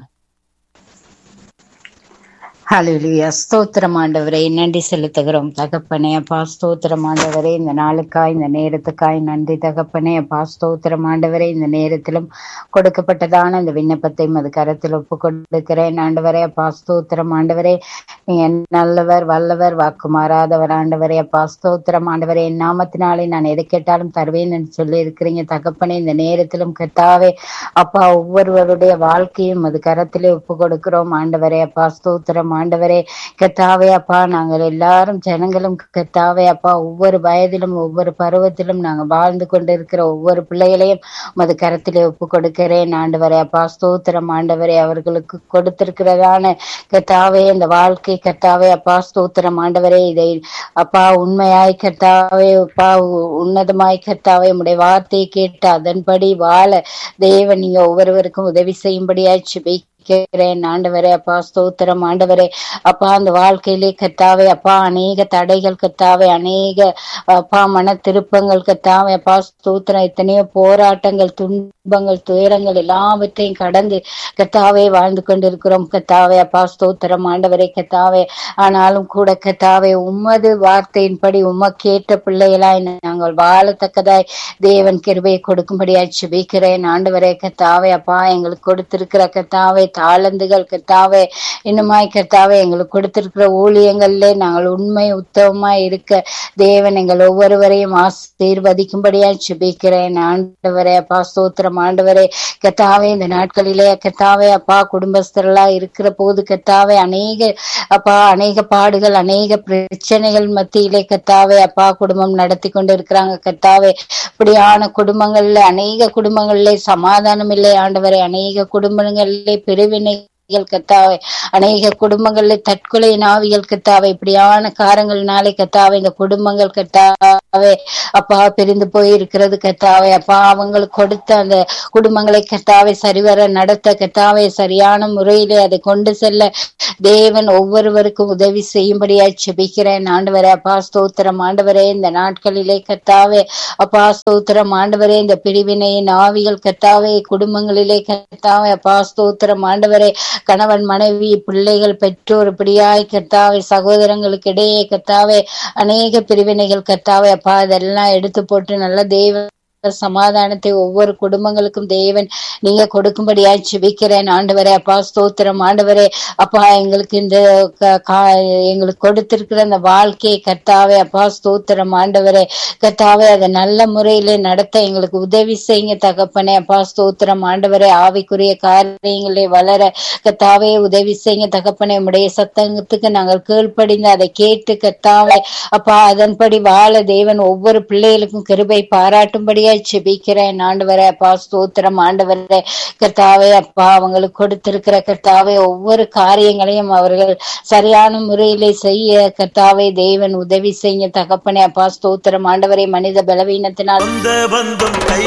ஹalleluya ஸ்தோத்திரம் ஆண்டவரே நன்றி செலுத்துகிறோம் தகப்பனே அப்பா ஸ்தோத்திரம் ஆண்டவரே இந்த நாளுக்காய் இந்த நேரத்துக்காய் நன்றி தகப்பனே அப்பா ஸ்தோத்திரம் ஆண்டவரே இந்த நேரத்திலும் கொடுக்கப்பட்டதான இந்த விண்ணப்பத்தை அது கரத்தில் ஒப்பு கொடுக்கிறேன் ஆண்டவரே அப்பா ஸ்தோத்திரம் ஆண்டவரே நீங்க நல்லவர் வல்லவர் வாக்கு மாறாதவர் ஆண்டவரே அப்பா ஸ்தோத்திரம் ஆண்டவரே என் நாமத்தினாலே நான் எதை கேட்டாலும் தருவேன் என்று சொல்லி இருக்கிறீங்க தகப்பனே இந்த நேரத்திலும் கத்தாவே அப்பா ஒவ்வொருவருடைய வாழ்க்கையும் அது கரத்திலே ஒப்பு கொடுக்கிறோம் ஆண்டவரே அப்பா ஸ்தோத்திரம் ஆண்டவரே கத்தாவே அப்பா நாங்கள் எல்லாரும் ஜனங்களும் கத்தாவே அப்பா ஒவ்வொரு வயதிலும் ஒவ்வொரு பருவத்திலும் நாங்கள் வாழ்ந்து கொண்டிருக்கிற ஒவ்வொரு பிள்ளைகளையும் உமது கரத்திலே ஒப்பு கொடுக்கிறேன் ஆண்டவரே அப்பா ஸ்தோத்திரம் ஆண்டவரே அவர்களுக்கு கொடுத்திருக்கிறதான கத்தாவே இந்த வாழ்க்கை கத்தாவே அப்பா ஸ்தோத்திரம் ஆண்டவரே இதை அப்பா உண்மையாய் கர்த்தாவே அப்பா உ- உன்னதமாய் கர்த்தாவே உடைய வார்த்தையை கேட்டு அதன்படி வாழ தேவன் நீங்க ஒவ்வொருவருக்கும் உதவி செய்யும்படியாய் ஜெபிக்கிறேன் ஆண்டவரே அப்பா ஸ்தோத்திரம் ஆண்டவரே அப்பா அந்த வாழ்க்கையிலே கத்தாவே அப்பா அநேக தடைகள் கத்தாவே அநேக அப்பா மன திருப்பங்கள் கத்தாவே அப்பா ஸ்தோத்திரம் எத்தனையோ போராட்டங்கள் துன்பங்கள் துயரங்கள் எல்லாவற்றையும் கடந்து கத்தாவே வாழ்ந்து கொண்டிருக்கிறோம் கத்தாவே அப்பா ஸ்தோத்திரம் ஆண்டவரே கத்தாவே ஆனாலும் கூட கத்தாவே உமது வார்த்தையின்படி உமக்கேற்ற பிள்ளைகளாய் நாங்கள் வாழத்தக்கதாய் தேவன் கிருபையை கொடுக்கும்படியாய் ஜெபிக்கிறேன் ஆண்டவரே கத்தாவே அப்பா எங்களுக்கு கொடுத்திருக்கிற கத்தாவே தாளந்துகள் கத்தாவே இன்னுமாய் கத்தாவே எங்களுக்கு கொடுத்திருக்கிற ஊழியங்களிலே நாங்கள் உண்மை உத்தமமாய் இருக்க தேவன் எங்கள் ஒவ்வொருவரையும் ஆசீர்வதிக்கும்படியாய் ஜெபிக்கிறேன் ஆண்டவரே அப்பா ஸ்தோத்திரம் ஆண்டவரே கத்தாவே இந்த நாட்களிலே கத்தாவே அப்பா குடும்பஸ்தர்களா இருக்கிற போது கத்தாவே அநேக அப்பா அநேக பாடுகள் அநேக பிரச்சனைகள் மத்தியிலே கத்தாவே அப்பா குடும்பம் நடத்தி கொண்டு இருக்கிறாங்க கத்தாவே இப்படியான குடும்பங்கள்ல அநேக குடும்பங்களிலே சமாதானம் இல்லை ஆண்டவரே அநேக குடும்பங்களிலே பிரிவினை கத்தாவே அநேக குடும்பங்களிலே தற்கொலை நாவிகள் கத்தாவே இப்படியான காரங்கள்னாலே கத்தாவே இந்த குடும்பங்கள் கத்தாவே அப்பா பிரிந்து போய் இருக்கிறது கத்தாவே அப்பா அவங்களுக்கு கொடுத்த அந்த குடும்பங்களை கத்தாவே சரிவர நடத்த கத்தாவே சரியான முறையிலே அதை கொண்டு செல்ல தேவன் ஒவ்வொருவருக்கும் உதவி செய்யும்படியாய் செபிக்கிறேன் ஆண்டவரே அப்பா ஸ்தோத்திரம் ஆண்டவரே இந்த நாட்களிலே கத்தாவே அப்பா ஸ்தோத்திரம் ஆண்டவரே இந்த பிரிவினையின் ஆவிகள் கத்தாவே குடும்பங்களிலே கத்தாவே அப்பா ஸ்தோத்திரம் ஆண்டவரே கணவன் மனைவி பிள்ளைகள் பெற்றோர் இப்படியாய் கத்தாவே சகோதரங்களுக்கு இடையே கத்தாவே அநேக பிரிவினைகள் கத்தாவே அப்பா இதெல்லாம் எடுத்து போட்டு நல்ல தெய்வ சமாதானத்தை ஒவ்வொரு குடும்பங்களுக்கும் தேவன் நீங்க கொடுக்கும்படியாய் ஜெபிக்கிறேன் ஆண்டவரே அப்பா ஸ்தோத்திரம் ஆண்டவரே அப்பா எங்களுக்கு இந்த க- கா- எங்களுக்கு கொடுத்திருக்கிற அந்த வாழ்க்கையை கர்த்தாவே அப்பா ஸ்தோத்திரம் ஆண்டவரே கர்த்தாவே அதை நல்ல முறையிலே நடத்த எங்களுக்கு உதவி செய்யுங்க தகப்பனே அப்பா ஸ்தோத்திரம் ஆண்டவரே ஆவிக்குரிய காரியங்களே வளர கர்த்தாவே உதவி செய்யுங்க தகப்பனே உடைய சத்தத்துக்கு நாங்கள் கீழ்ப்படிந்து அதை கேட்டு கர்த்தாவே அப்பா அதன்படி வாழ தேவன் ஒவ்வொரு பிள்ளைகளுக்கும் கிருபை பாராட்டும்படியாய் செபிக்கிறேன் ஆண்டவரே அப்பா ஸ்தோத்திரம் ஆண்டவரே கர்த்தாவே அப்பா அவங்களுக்கு கொடுத்திருக்கிற கர்த்தாவே ஒவ்வொரு காரியங்களையும் அவர்கள் சரியான முறையிலே செய்ய கர்த்தாவே தேவன் உதவி செய்ய தகப்பனே அப்பா ஸ்தோத்திரம் ஆண்டவரே மனித பலவீனத்தினால் சொந்த பந்தம் கைவிட்டால்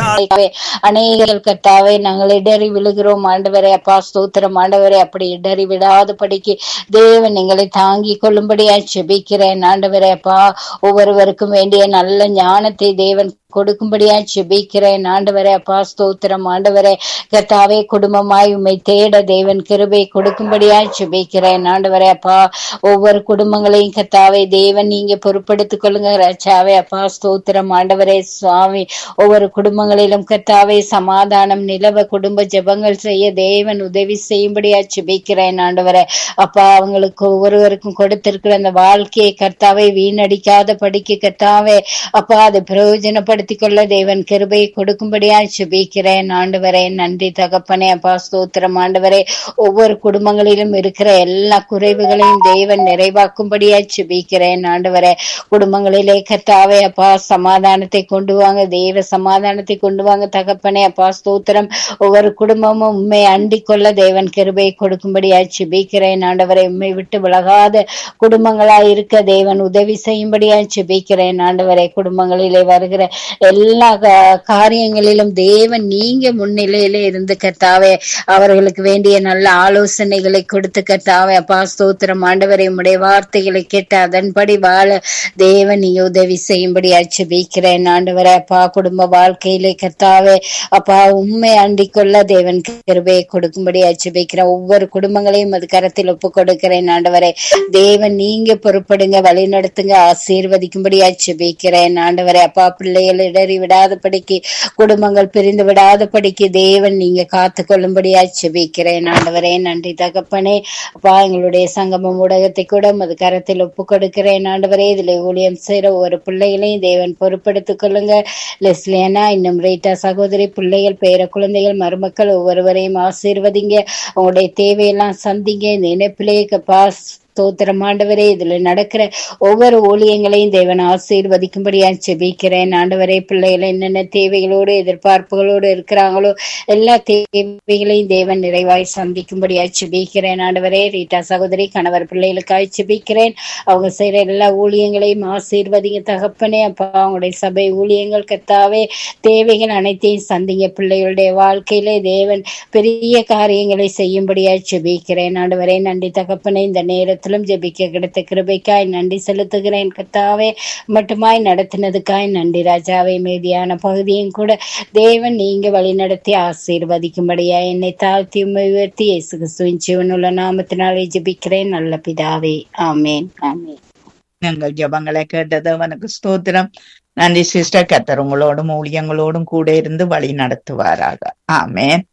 கர்த்தாவே, அநேகர் கர்த்தாவே நாங்கள் இடறி விழுகிறோம் ஆண்டவரே அப்பா ஸ்தோத்திரம் ஆண்டவரே அப்படி இடறி விடாத படிக்கு தேவன் எங்களை தாங்கி கொள்ளும்படியா செபிக்கிறேன் ஆண்டவரே அப்பா ஒவ்வொருவருக்கும் வேண்டிய நல்ல ஞானத்தை தேவன் கொடுக்கும்படியா செபிக்கிறேன் ஆண்டவரே அப்பா ஸ்தோத்திரம் ஆண்டவரே கர்த்தாவே குடும்பமாய் உம்மை தேட தேவன் கிருபை கொடுக்கும்படியா செபிக்கிறேன் ஆண்டவரே அப்பா ஒவ்வொரு குடும்பங்களையும் கர்த்தாவே தேவன் நீங்க பொறுப்படுத்திக் கொள்ளுங்க ரச்சாவே அப்பா ஸ்தோத்திரம் ஆண்டவரே சுவாமி ஒவ்வொரு குடும்பங்களிலும் கர்த்தாவே சமாதானம் நிலவ குடும்ப ஜெபங்கள் செய்ய தேவன் உதவி செய்யும்படியா செபிக்கிறேன் ஆண்டவரே அப்பா அவங்களுக்கு ஒவ்வொருவருக்கும் கொடுத்திருக்கிற அந்த வாழ்க்கையை கர்த்தாவே வீணடிக்காத படிக்க கர்த்தாவே அப்பா அதை பிரயோஜனப்படுத்திக் கொள்ள தேவன் கிருபையை கொடுக்கும்படியா செபிக்கிறேன் ஆண்டவரே நன்றி தகப்பனே அப்பா ஸ்தோத்திரம் ஆண்டவரே ஒவ்வொரு குடும்பங்களிலும் இருக்கிற எல்லா குறைவுகளையும் தேவன் நிறைவாக்கும்படியா செபிக்கிறேன் ஆண்டவரே குடும்பங்களிலே கர்த்தாவே அப்பா சமாதானத்தை கொண்டு வாங்க தேவ சமாதானத்தை கொண்டு வாங்க தகப்பனே அப்பா ஸ்தோத்திரம் ஒவ்வொரு குடும்பமும் உண்மை அண்டிக் கொள்ள தேவன் கிருபை கொடுக்கும்படியா செபிக்கிறேன் ஆண்டவரை உண்மை விட்டு விலகாத குடும்பங்களா இருக்க தேவன் உதவி செய்யும்படியா செபிக்கிறேன் ஆண்டவரை குடும்பங்களிலே வருகிற எல்லா கா- காரியங்களிலும் தேவன் நீங்க முன்னிலையில இருந்து கர்த்தாவே அவர்களுக்கு வேண்டிய நல்ல ஆலோசனைகளை கொடுத்து கர்த்தாவே அப்பா ஸ்தோத்திரம் ஆண்டவரை உடைய வார்த்தைகளை கேட்டு அதன்படி வாழ தேவன் நீங்க உதவி செய்யும்படி அச்சுபிக்கிறேன் ஆண்டவரே அப்பா குடும்ப வாழ்க்கையிலே கர்த்தாவே அப்பா உண்மை அண்டிக் கொள்ள தேவன் கிருபையை கொடுக்கும்படி அச்சுபிக்கிறேன் ஒவ்வொரு குடும்பங்களையும் அது கரத்தில் ஒப்பு கொடுக்கிறேன் ஆண்டவரே தேவன் நீங்க பொறுப்படுங்க வழி நடத்துங்க ஆசீர்வதிக்கும்படி அச்சுபிக்கிறேன் ஆண்டவரே அப்பா பிள்ளைகள் இடறி விடாதபடிக்கு குடும்பங்கள் பிரிந்து விடாதபடிக்கு தேவன் நீங்க காத்து கொள்ளும்படி அச்சுபிக்கிறேன் ஆண்டவரே நன்றி தகப்பனே அப்பா எங்களுடைய சங்கமம் ஊடகத்தை கூட அது கரத்தில் ஒப்பு கொடுக்கிறேன் ஆண்டவரே இதுல ஊழியம் செய்யற ஒரு பிள்ளைகளையும் தேவன் பொறுப்படுத்திக் கொள்ளுங்க லெஸ்லியனா இன்னும் ரீட்டா சகோதரி பிள்ளைகள் பேர குழந்தைகள் மருமக்கள் ஒவ்வொருவரையும் ஆசீர்வதிங்க உங்களுடைய தேவையெல்லாம் சந்திங்க இந்த இணைப்பிலே பாஸ் ஸ்தோத்திரம் ஆண்டவரே இதுல நடக்கிற ஒவ்வொரு ஊழியங்களையும் தேவன் ஆசீர்வதிக்கும்படியா செபிக்கிறேன் ஆண்டவரே பிள்ளைகள் என்னென்ன தேவைகளோடு எதிர்பார்ப்புகளோடு இருக்கிறாங்களோ எல்லா தேவைகளையும் தேவன் நிறைவாய் சந்திக்கும்படியா செபிக்கிறேன் ஆண்டவரே ரீட்டா சகோதரி கணவர் பிள்ளைகளுக்காய் செபிக்கிறேன் அவங்க செய்யற எல்லா ஊழியங்களையும் ஆசீர்வதிங்க தகப்பனே அப்பா அவங்களுடைய சபை ஊழியங்கள் கத்தாவே தேவைகள் அனைத்தையும் சந்திங்க பிள்ளைகளுடைய வாழ்க்கையிலே தேவன் பெரிய காரியங்களை செய்யும்படியா செபிக்கிறேன் ஆண்டவரே நன்றி தகப்பனே இந்த நேரத்திலும் ஜெபிக்க கிடைத்த கிருபைக்காய் நன்றி செலுத்துகிறேன் கத்தாவே மட்டுமாய் நடத்தினதுக்காய் நன்றி ராஜாவே மீதியான பகுதியும் கூட தேவன் நீங்க வழி நடத்தி ஆசீர்வதிக்கும்படியா என்னை தாழ்த்தி உம்மை உயர்த்தி இயேசு கிறிஸ்துவின் ஜீவனுள்ள நாமத்தினாலே ஜெபிக்கிறேன் நல்ல பிதாவே ஆமேன் ஆமேன் எங்கள் ஜபங்களை கேட்டது அவனுக்கு ஸ்தோத்திரம் நன்றி சிஸ்டர் கத்தர் உங்களோடும் ஊழியங்களோடும் கூட இருந்து வழி நடத்துவாராக ஆமென்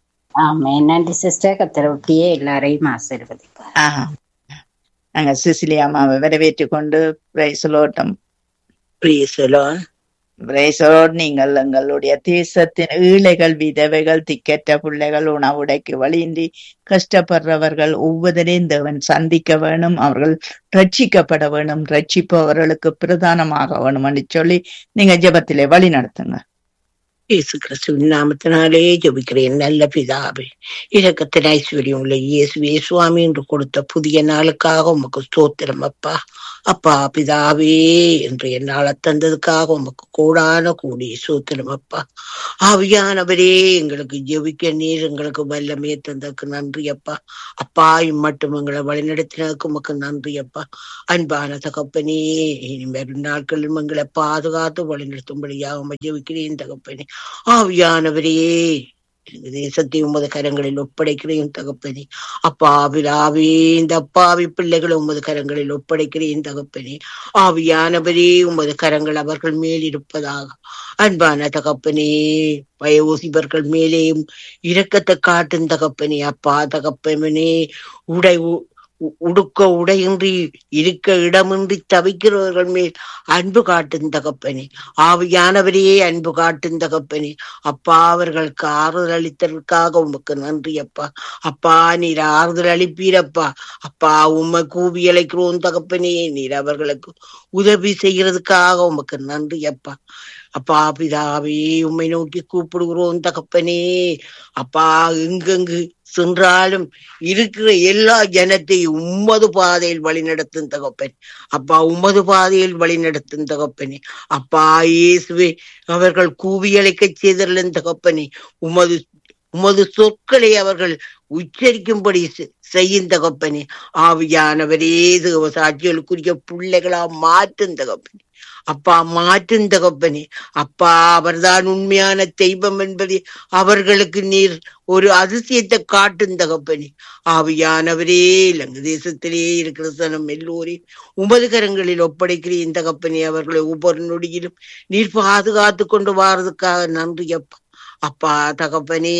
ஆமேன் நன்றி சிஸ்டர் கத்தரொட்டியே எல்லாரையும் ஆசீர்வதிப்பார் ஆஹ் நாங்க சிசிலி அம்மாவை வரவேற்று கொண்டு பிரைசலோட்டம் பிரியசலோன் பிரைசலோட் நீங்கள் எங்களுடைய தேசத்தின் ஈழைகள் விதவைகள் திக்கற்ற பிள்ளைகள் உணவுடைக்கு வழியின்றி கஷ்டப்படுறவர்கள் ஒவ்வொருவரையும் தேவன் சந்திக்க வேணும் அவர்கள் ரட்சிக்கப்பட வேணும் ரட்சிப்பு அவர்களுக்கு பிரதானமாக வேணும் என்று சொல்லி நீங்க ஜெபத்திலே வழி நடத்துங்க இயேசு கிறிஸ்துவின் நாமத்தினாலே ஜெபிக்கிறேன் நல்ல பிதாவே இரக்கத்தின் ஐஸ்வர்யம் உள்ள இயேசுவே சுவாமி என்று கொடுத்த புதிய நாளுக்காக உமக்கு ஸ்தோத்திரம் அப்பா அப்பா பிதாவே என்று என்னால் தந்ததுக்காக உமக்கு கூடான கூடி சூத்திரம் அப்பா ஆவியானவரே எங்களுக்கு ஜெபிக்க நீர் எங்களுக்கு வல்லமே தந்ததுக்கு நன்றி அப்பா அப்பா இம்மட்டும் எங்களை வழிநடத்தினதுக்கு உமக்கு நன்றி அப்பா அன்பான தகப்பனே இனி வரும் நாட்களில் எங்களை பாதுகாத்து வழிநடத்தும்படியாக உம்மை ஜெபிக்கிறேன் தகப்பனே ஆவியானவரே எங்க தேசத்தை உமது கரங்களில் ஒப்படைக்கிறேன் தகப்பனே அப்பா விழாவே இந்த அப்பாவி பிள்ளைகளை உமது கரங்களில் ஒப்படைக்கிறேன் தகப்பனே ஆவியானவரே உமது கரங்கள் அவர்கள் மேல் இருப்பதாக அன்பான தகப்பனே வயோசிபர்கள் மேலேயும் இரக்கத்தை காட்டும் தகப்பனே அப்பா தகப்பனே உடை உ- உ- உடுக்க உடையின்றி இருக்க இடமின்றி தவிக்கிறவர்கள் மேல் அன்பு காட்டும் தகப்பனே ஆவியானவரையே அன்பு காட்டும் தகப்பனே அப்பா அவர்களுக்கு ஆறுதல் அளித்ததற்காக உமக்கு நன்றி அப்பா அப்பா நீர் ஆறுதல் அளிப்பீரப்பா அப்பா உம்மை கூவி அழைக்கிறோம் தகப்பனே நீர் அவர்களுக்கு உதவி செய்யறதுக்காக உமக்கு நன்றி அப்பா அப்பா பிதாவே உம்மை நோக்கி கூப்பிடுகிறோம் தகப்பனே அப்பா எங்கெங்கு சென்றாலும் இருக்கிற எல்லா ஜனத்தையும் உம்மது பாதையில் வழிநடத்தும் தகப்பன் அப்பா உமது பாதையில் வழிநடத்தும் தகப்பனே அப்பா இயேசுவே அவர்கள் கூவி அழைக்கச் செய்தருளும் தகப்பனே உமது உமது சொற்களை அவர்கள் உச்சரிக்கும்படி செ- செய்யும் தகப்பனே ஆவியானவரே தேவ சாட்சிகளுக்குரிய பிள்ளைகளா மாற்றும் தகப்பனே அப்பா மாற்றும் தகப்பனே அப்பா அவர்தான் உண்மையான தெய்வம் என்பதை அவர்களுக்கு நீர் ஒரு அதிசயத்தை காட்டும் தகப்பனே ஆவியானவரே இலங்கை தேசத்திலே இருக்கிற சனம் எல்லோரையும் உமது கரங்களில் ஒப்படைக்கிறேன் தகப்பனே அவர்களை ஒவ்வொரு நொடியிலும் நீர் பாதுகாத்து கொண்டு வாரதுக்காக நன்றி அப்பா அப்பா தகப்பனே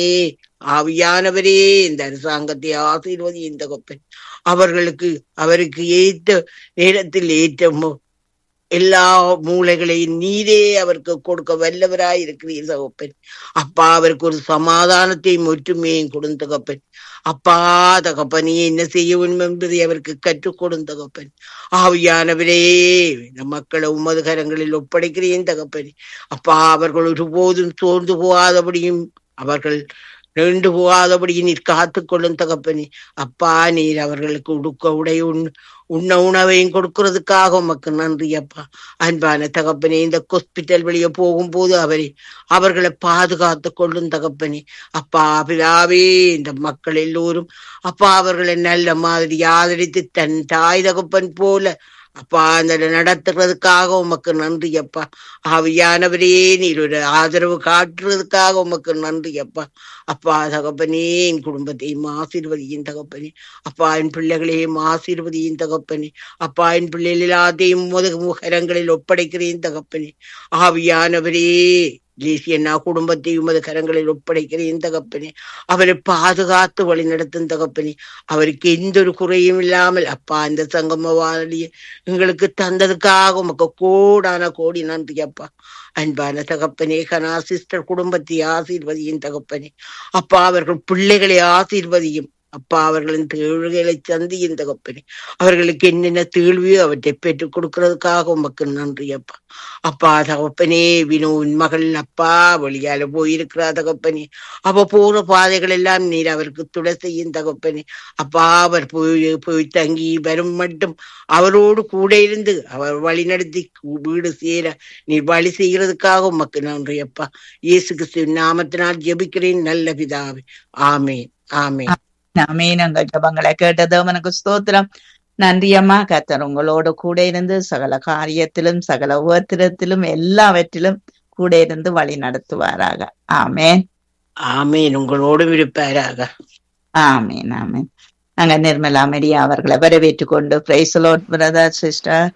ஆவியானவரே இந்த அரசாங்கத்தை ஆசீர்வதியும் தகப்பன் அவர்களுக்கு அவருக்கு ஏற்ற நேரத்தில் ஏற்ற மு- எல்லா மூளைகளையும் நீரே அவருக்கு கொடுக்க வல்லவராய் இருக்கிறீர் தகப்பன் அப்பா அவருக்கு ஒரு சமாதானத்தையும் ஒற்றுமையும் கொடுந்த தகப்பன் அப்பா தகப்பனே என்ன செய்ய வேண்டும் என்பதை அவருக்கு கற்றுக் கொடுந்த தகப்பன் ஆவியானவரே இந்த மக்களை உமது கரங்களில் ஒப்படைக்கிறேன் தகப்பனே அப்பா அவர்கள் ஒருபோதும் சோர்ந்து போகாதபடியும் அவர்கள் நின்று போகாதபடி நீர் காத்துக்கொள்ளும் தகப்பனே அப்பா நீர் அவர்களுக்கு உடுக்க உடை உண் உண்ண உணவையும் கொடுக்கறதுக்காக உமக்கு நன்றி அப்பா அன்பான தகப்பனே இந்த ஹாஸ்பிட்டல் வெளியே போகும்போது அவரை அவர்களை பாதுகாத்து கொள்ளும் தகப்பனே அப்பா பிதாவே இந்த மக்கள் எல்லோரும் அப்பா அவர்களை நல்ல மாதிரி ஆதரித்து தன் தாய் தகப்பன் போல அப்பா அந்த நடத்துறதுக்காக உமக்கு நன்றி அப்பா ஆவியானவரே நீர் ஒரு ஆதரவு காட்டுறதுக்காக உமக்கு நன்றி அப்பா அப்பா தகப்பனே என் குடும்பத்தையும் ஆசீர்வதியும் தகப்பனே அப்பா என் பிள்ளைகளையும் ஆசீர்வதியும் தகப்பனே அப்பா என் பிள்ளைகள் எல்லாத்தையும் முதுகு முகரங்களில் ஒப்படைக்கிறேன் தகப்பனே ஆவியானவரே தேசியண்ணா குடும்பத்தை உமது கரங்களில் ஒப்படைக்கிறேன் தகப்பனே அவரை பாதுகாத்து வழி நடத்தும் தகப்பனே அவருக்கு எந்த ஒரு குறையும் இல்லாமல் அப்பா இந்த சங்கமவாளியை எங்களுக்கு தந்ததுக்காக உமக்கு கோடான கோடி நன்றி அப்பா அன்பான தகப்பனே கனா சிஸ்டர் குடும்பத்தை ஆசீர்வதியும் தகப்பனே அப்பா அவர்கள் பிள்ளைகளை ஆசீர்வதியும் அப்பா அவர்களின் தேவைகளை சந்தியும் தகப்பனே அவர்களுக்கு என்னென்ன தேழ்வியோ அவற்றை பெற்றுக் கொடுக்கறதுக்காக உமக்கு நன்றி அப்பா அப்பா தகப்பனே வினோவின் மகள் அப்பா வழியால போயிருக்கிறா தகப்பனே அவ போற பாதைகள் எல்லாம் நீர் அவருக்கு துணை செய்யும் தகப்பனே அப்பா அவர் போய் போய் தங்கி வரும் மட்டும் அவரோடு கூட இருந்து அவர் வழி நடத்தி வீடு சேர நீர் வழி செய்கிறதுக்காக உமக்கு நன்றி அப்பா இயேசு கிறிஸ்து நாமத்தினால் ஜெபிக்கிறேன் நல்ல பிதாவே ஆமேன் ஆமேன் நாமே நாங்கள் ஜபங்களை கேட்டது உனக்கு ஸ்தோத்திரம் நன்றி அம்மா கத்தர் உங்களோட கூட இருந்து சகல காரியத்திலும் சகல உபத்திரத்திலும் எல்லாவற்றிலும் கூட இருந்து வழி நடத்துவாராக ஆமேன் ஆமேன் உங்களோடும் இருப்பாராக ஆமேன் ஆமேன் நாங்க நிர்மலா மெரியா அவர்களை வரவேற்றுக் கொண்டு praise the lord brother sister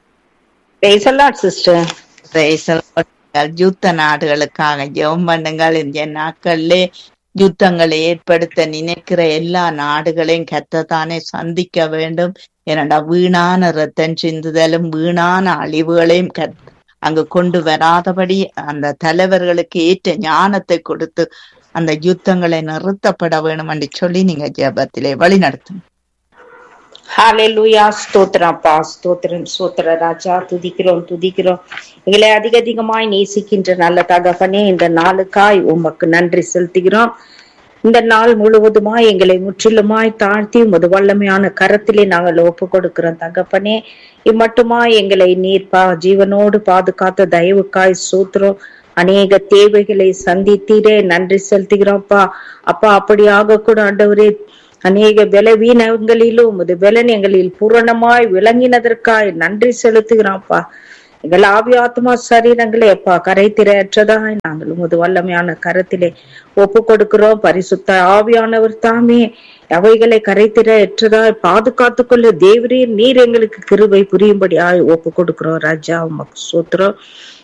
sister praise the lord யுத்த நாடுகளுக்காக ஜெபம் பண்ணுங்கள் இந்த நாட்களிலே யுத்தங்களை ஏற்படுத்த நினைக்கிற எல்லா நாடுகளையும் கத்தத்தானே சந்திக்க வேண்டும் ஏனண்டா வீணான ரத்தம் சிந்துதலும் வீணான அழிவுகளையும் கத் அங்கு கொண்டு வராதபடி அந்த தலைவர்களுக்கு ஏற்ற ஞானத்தை கொடுத்து அந்த யுத்தங்களை நிறுத்தப்பட வேணும் என்று சொல்லி நீங்க ஜெபத்திலே வழி நடத்தும் ஹalleluya ஸ்தோத்திரம் அப்பா ஸ்தோத்திரம் ஸ்தோத்திர ராஜா துதிக்கிறோம் துதிக்கிறோம் எங்களை அதிக அதிகமாய் நேசிக்கின்ற நல்ல தகப்பனே இந்த நாளுக்காய் உமக்கு நன்றி செலுத்துகிறோம் இந்த நாள் முழுவதுமாய் எங்களை முற்றிலுமாய் தாழ்த்தி உமது வல்லமையான கரத்திலே நாங்கள் ஒப்பு கொடுக்கிறோம் தகப்பனே இம்மட்டுமாய் எங்களை நீர் பா ஜீவனோடு பாதுகாத்த தயவுக்காய் சூத்திரம் அநேக தேவைகளை சந்தித்தீரே நன்றி செலுத்துகிறோம்ப்பா அப்பா அப்படியாக கூட ஆண்டவரே அநேக பலவீனங்களிலும் உமது பலன் எங்களில் பூரணமாய் விளங்கினதற்காய் நன்றி செலுத்துகிறோம்ப்பா எங்கள் ஆவி ஆத்மா சரீரங்களே அப்பா கரை திரையற்றதாய் நாங்கள் உமது வல்லமையான கரத்திலே ஒப்பு கொடுக்கிறோம் பரிசுத்த ஆவியானவர் தாமே அவைகளை கரைத்திரற்றதாய் பாதுகாத்துக் கொள்ள தேவரீர் நீர் எங்களுக்கு கிருபை புரியும்படியாய் ஒப்பு கொடுக்கிறோம் ராஜா உமக்கு சூத்திரம்